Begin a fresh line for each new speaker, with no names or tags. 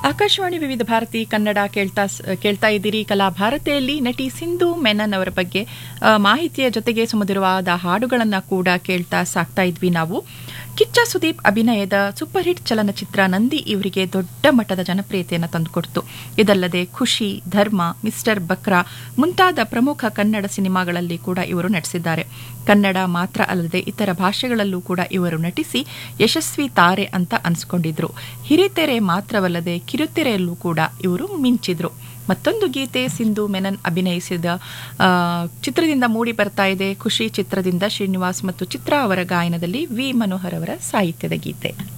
ಆಕಾಶವಾಣಿ ವಿವಿಧ ಭಾರತಿ ಕನ್ನಡ ಕೇಳ್ತಾ ಸ್- ಕೇಳ್ತಾ ಇದ್ದೀರಿ ಕಲಾ ಭಾರತಿಯಲ್ಲಿ ನಟಿ ಸಿಂಧು ಮೆನನ್ ಅವರ ಬಗ್ಗೆ ಆ, ಮಾಹಿತಿಯ ಜೊತೆಗೆ ಸುಮಧುರವಾದ ಹಾಡುಗಳನ್ನು ಕೂಡ ಕೇಳ್ತಾ ಸಾಕ್ತಾ ಇದ್ವಿ ನಾವು ಕಿಚ್ಚ ಸುದೀಪ್ ಅಭಿನಯದ ಸೂಪರ್ ಹಿಟ್ ಚಲನಚಿತ್ರ ನಂದಿ ಇವರಿಗೆ ದೊಡ್ಡ ಮಟ್ಟದ ಜನಪ್ರಿಯತೆಯನ್ನು ತಂದುಕೊಡ್ತು ಇದಲ್ಲದೆ ಖುಷಿ ಧರ್ಮ ಮಿಸ್ಟರ್ ಬಕ್ರಾ ಮುಂತಾದ ಪ್ರಮುಖ ಕನ್ನಡ ಸಿನಿಮಾಗಳಲ್ಲಿ ಕೂಡ ಇವರು ನಟಿಸಿದ್ದಾರೆ ಕನ್ನಡ ಮಾತ್ರ ಅಲ್ಲದೆ ಇತರ ಭಾಷೆಗಳಲ್ಲೂ ಕೂಡ ಇವರು ನಟಿಸಿ ಯಶಸ್ವಿ ತಾರೆ ಅಂತ ಅನ್ಸ್ಕೊಂಡಿದ್ರು ಹಿರಿತೆರೆ ಮಾತ್ರವಲ್ಲದೆ ಕಿರುತೆರೆಯಲ್ಲೂ ಕೂಡ ಇವರು ಮಿಂಚಿದ್ರು ಮತ್ತೊಂದು ಗೀತೆ ಸಿಂಧು ಮೆನನ್ ಅಭಿನಯಿಸಿದ ಆ, ಚಿತ್ರದಿಂದ ಮೂಡಿ ಬರ್ತಾ ಇದೆ ಖುಷಿ ಚಿತ್ರದಿಂದ ಶ್ರೀನಿವಾಸ್ ಮತ್ತು ಚಿತ್ರಾ ಅವರ ಗಾಯನದಲ್ಲಿ ವಿ ಮನೋಹರ್ ಅವರ ಸಾಹಿತ್ಯದ ಗೀತೆ